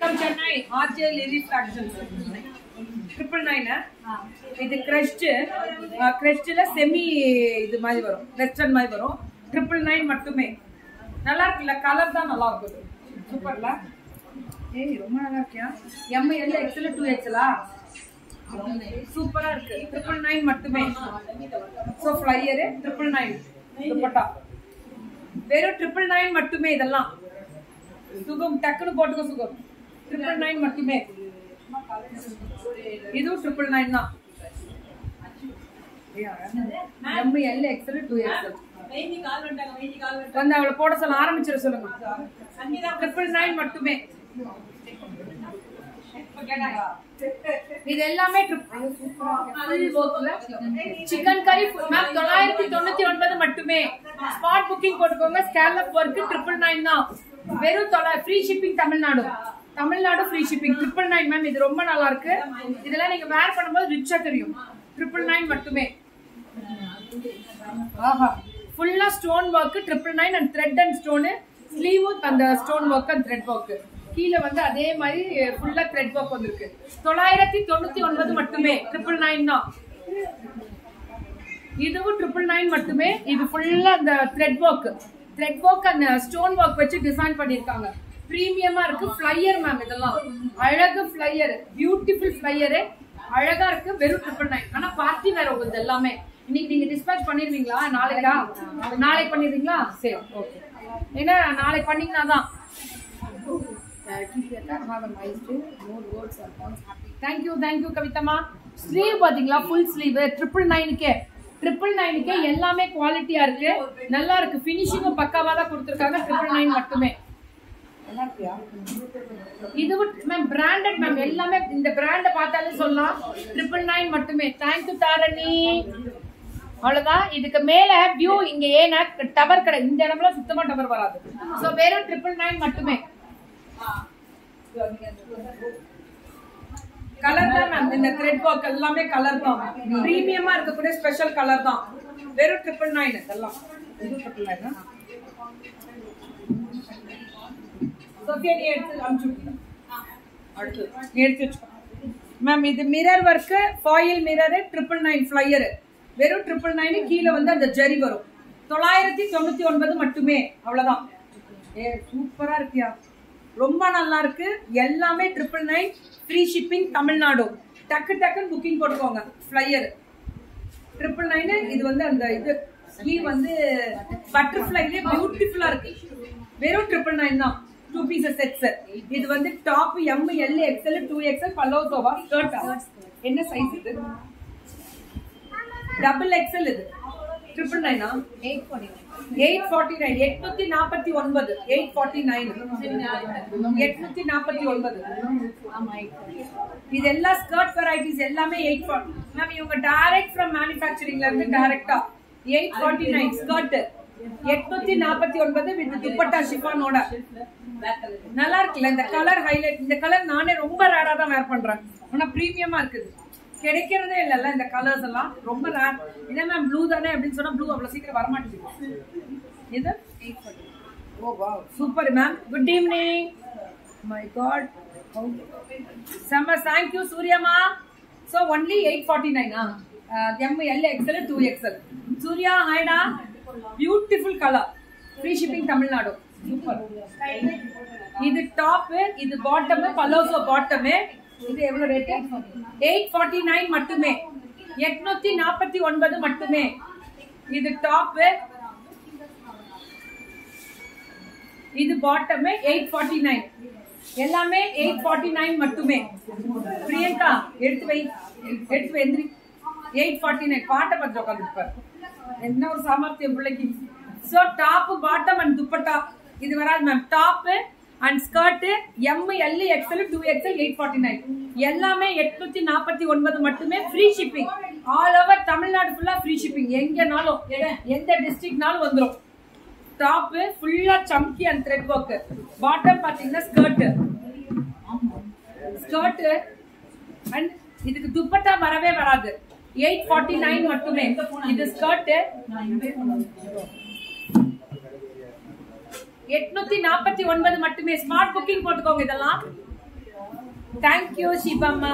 from Chennai RJ லிரி fashions triple nine இது கிரஸ்ட் கிரஸ்ட்ல செமி இது மாதிரி வரும் வெஸ்டர்ன் மாதிரி வரும் ட்ரிபிள் நைன் மட்டுமே நல்லா இருக்குல்ல கலர் தான் நல்லா இருக்குது சூப்பர்ல ஏய் ரொம்ப நல்லா இருக்கியா எம் எல் எக்ஸ்எல் டூ எக்ஸ்எலா சூப்பரா இருக்கு ட்ரிபிள் நைன் மட்டுமே so flare triple nine dupatta வெறும் ட்ரிபிள் நைன் மட்டுமே இதெல்லாம் சுகம் டக்குன்னு போட்டுக்கோ சுகம் ட்ரிபிள் நைன் மட்டுமே இதுவும் ட்ரிபிள் நைன் தான் M L XL two XL வந்து அவளை போட சொல்ல ஆரம்பிச்சிட சொல்லுங்க ட்ரிபிள் நைன் மட்டுமே இது எல்லாமே சிக்கன் கறி மேம் தொள்ளாயிரத்தி தொண்ணூத்தி ஒன்பது மட்டுமே ஸ்பாட் புக்கிங் போட்டுக்கோங்க ஸ்கேலப் ஒர்க் ட்ரிபிள் நைன் தான் வெறும் தொள்ளா free shipping Tamil Nadu Tamil Nadu free shipping triple nine ma'am இது ரொம்ப நல்லா இருக்கு இதெல்லாம் நீங்க வேர் பண்ணும்போது ரிச்சா தெரியும் ட்ரிபிள் நைன் மட்டுமே ஆஹா ஃபுல்லா stone work triple nine and thread and stone ஸ்லீவும் அந்த stone work and thread work கீழே வந்து அதே மாதிரி ஃபுல்லா த்ரெட் ஒர்க் வந்திருக்கு தொள்ளாயிரத்தி தொண்ணூத்தி ஒன்பது மட்டுமே ட்ரிபிள் நைன் தான் இதுவும் ட்ரிபிள் நைன் மட்டுமே இது ஃபுல்லா அந்த த்ரெட் ஒர்க் த்ரெட் ஒர்க் அந்த ஸ்டோன் ஒர்க் வச்சு டிசைன் பண்ணிருக்காங்க பிரீமியமா இருக்கு ஃபிளையர் மேம் இதெல்லாம் அழகு ஃபிளையர் பியூட்டிஃபுல் ஃபிளையரு அழகா இருக்கு வெறும் ட்ரிபிள் நைன் ஆனா பார்ட்டி வேற உங்களுக்கு எல்லாமே இன்னைக்கு நீங்க டிஸ்பேச் பண்ணிருவீங்களா நாளைக்கா நாளைக்கு பண்ணிடுவீங்களா சரி ஓகே ஏன்னா நாளைக்கு பண்ணீங்கன்னா தான் தேங்க்யூ தேங்க்யூ கவிதமா ஸ்லீவ் பாத்தீங்களா ஃபுல் ஸ்லீவ் ட்ரிபிள் நைனுக்கே ட்ரிபிள் நைனுக்கே எல்லாமே குவாலிட்டியா இருக்கு நல்லா இருக்கு ஃபினிஷிங்கும் பக்காவா தான் கொடுத்துருக்காங்க ட்ரிபிள் நைன் மட்டுமே இது மேம் பிராண்டட் மேம் எல்லாமே இந்த பிராண்ட பார்த்தாலே சொல்லலாம் ட்ரிபிள் நைன் மட்டுமே தேங்க்யூ தாரணி அவ்வளவுதான் இதுக்கு மேல வியூ இங்க ஏன்னா டவர் கடை இந்த இடம்ல சுத்தமா டவர் வராது சோ வெறும் ட்ரிபிள் நைன் மட்டுமே கலர் தான் மேம் இந்த த்ரெட் ஒர்க் எல்லாமே கலர் தான் பிரீமியமா இருக்கக்கூடிய ஸ்பெஷல் கலர் தான் வெறும் ட்ரிபிள் நைன் இதெல்லாம் இது ட்ரிபிள் நைன் சோஃபியா நீ எடுத்து அனுப்பிச்சு அடுத்து நீ எடுத்து வச்சுக்கோ மேம் இது mirror work foil mirror triple nine flare வெறும் ட்ரிபிள் நைன் கீழே வந்து அந்த ஜரி வரும் தொள்ளாயிரத்தி தொண்ணூத்தி ஒன்பது மட்டுமே அவ்வளவுதான் ஏ சூப்பரா இருக்கியா ரொம்ப நல்லா இருக்கு எல்லாமே triple nine free shipping Tamil Nadu டக்கு டக்குன்னு புக்கிங் போட்டுக்கோங்க ஃபிளையர் ட்ரிபிள் நைனு இது வந்து அந்த இது ஸ்லீவ் வந்து பட்டர்ஃப்ளைலே பியூட்டிஃபுல்லா இருக்கு வெறும் ட்ரிபிள் நைன் தான் டூ பீசஸ் செட்ஸ் இது வந்து top M L XL two XL பல்லோசோவா ஸ்கர்ட்டா என்ன சைஸ் இது டபுள் எக்ஸ்எல் இது ட்ரிபிள் நைனா எயிட் ஃபார்ட்டி நைன் எட்நூத்தி நாற்பத்தி ஒன்பது எயிட் ஃபார்ட்டி நைன் எட்நூத்தி நாற்பத்தி ஒன்பது இது எல்லா ஸ்கர்ட் வெரைட்டிஸ் எல்லாமே எயிட் ஃபார்ட்டி மேம் இவங்க டைரக்ட் ஃப்ரம் மேனுஃபேக்சரிங்ல இருந்து டைரக்டா எயிட் ஃபார்ட்டி நைன் ஸ்கர்ட் எட்நூத்தி நாற்பத்தி ஒன்பது வித் துப்பட்டா ஷிஃபானோட நல்லா இருக்குல்ல இந்த கலர் ஹைலைட் இந்த கலர் நானே ரொம்ப ரேரா தான் வேர் பண்றேன் ஆனா பிரீமியமா இருக்குது கிடைக்கிறதே இல்லைல்ல இந்த கலர்ஸ் எல்லாம் ரொம்ப ரேர் என்ன மேம் ப்ளூ தானே அப்படின்னு சொன்னா ப்ளூ அவ்வளவு சீக்கிரம் வரமாட்டேங்குது இது oh wow super ma'am good evening my God செம்ம தேங்க்யூ சூர்யாமா ஸோ ஒன்லி எயிட் ஃபார்ட்டி நைனா M L XL two XL Surya ஹாய்டா beautiful colour free shipping Tamil Nadu super இது டாப் இது பாட்டம் பலோசோ பாட்டம் இது எவ்வளவு ரேட் எயிட் ஃபார்ட்டி நைன் மட்டுமே எட்நூத்தி நாற்பத்தி ஒன்பது மட்டுமே இது டாப் இது பாட்டம் எயிட் ஃபார்ட்டி நைன் எல்லாமே எயிட் ஃபார்ட்டி நைன் மட்டுமே பிரியங்கா எடுத்து வை எடுத்து வை எந்திரி எயிட் ஃபார்ட்டி நைன் பாட்டை பத்தி உட்காந்துருப்பார் என்ன ஒரு சாமர்த்தியம் பிள்ளைக்கு so top bottom and dupatta இது வராது ma'am top and skirt M L XL two XL eight forty nine எல்லாமே எட்நூத்தி நாற்பத்தி ஒன்பது மட்டுமே free shipping all over Tamil Nadu ஃபுல்லா ஃப்ரீ ஷிப்பிங் எங்கனாலும் எந்த டிஸ்ட்ரிக்ட்னாலும் வந்துடும் டாப் ஃபுல்லா chamki and thread work bottom பாத்தீங்கன்னா ஸ்கர்ட் ஸ்கர்ட் அண்ட் இதுக்கு துப்பட்டா வரவே வராது எயிட் ஃபார்ட்டி நைன் மட்டுமே இது ஸ்கர்ட் எட்நூத்தி நாற்பத்தி ஒன்பது மட்டுமே ஸ்மார்ட் புக்கிங் போட்டுக்கோங்க இதெல்லாம் தேங்க்யூ சிவம்மா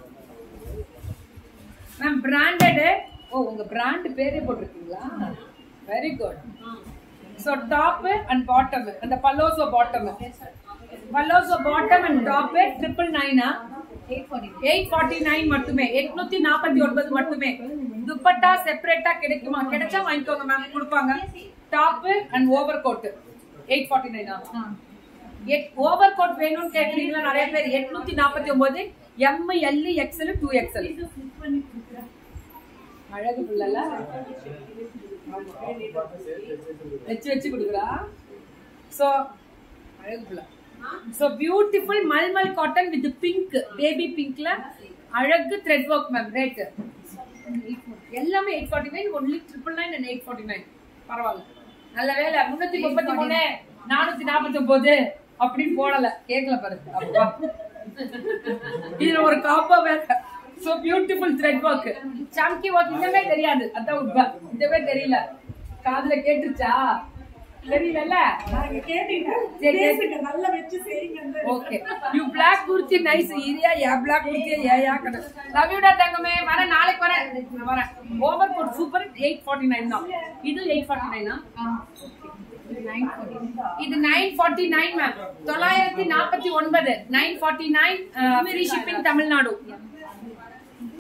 மேம் பிராண்டடு ஓ உங்க பிராண்ட் பேரே போட்டிருக்கீங்களா very good so top and bottom அந்த palazzo bottom palazzo bottom and top triple நைனா எயிட் ஃபார்ட்டி நைன் மட்டுமே எட்நூத்தி நாற்பத்தி ஒன்பது மட்டுமே துப்பட்டா செப்பரேட்டா கிடைக்குமா கிடைச்சா வாங்கிக்கோங்க மேம் கொடுப்பாங்க top and over coat eight forty நைனா ஓவர் கோட் வேணும்னு கேக்குறீங்களா நிறைய பேர் எட்நூத்தி நாற்பத்தி ஒன்பது M L XL two XL அழகு புள்ளல வச்சு வச்சு கொடுக்குறா சோ அழகு புள்ள so beautiful mulmul cotton with pink baby பிங்க்ல அழகு த்ரெட் ஒர்க் மேம் ரேட் எல்லாமே eight forty nine only triple nine and eight forty nine பரவாயில்ல நல்ல வேலை முன்னூத்தி முப்பத்தி மூணு நானூத்தி நாற்பத்தி ஒன்பது அப்படின்னு போடல கேக்கல பாரு அப்பா இதுல ஒரு காப்பா வேற so beautiful thread work chamki work இன்னமே தெரியாது அதான் உண்மை இதுவே தெரியல காதுல கேட்டுச்சா தெரியலல்ல நாங்க கேட்டீங்க சரி, பேசுங்க நல்லா வச்சு செய்யுங்க okay you black kurti nice இரியா யா பிளாக் குர்த்தி யா யா கட லவ் யூ டா தங்கமே வரேன் நாளைக்கு வரேன் நான் வரேன் ஓவர் கோட் சூப்பர் 849 தான் இது 849 ஆ இது 949 மேம் தொள்ளாயிரத்தி நாற்பத்தி ஒன்பது nine forty nine free shipping Tamil Nadu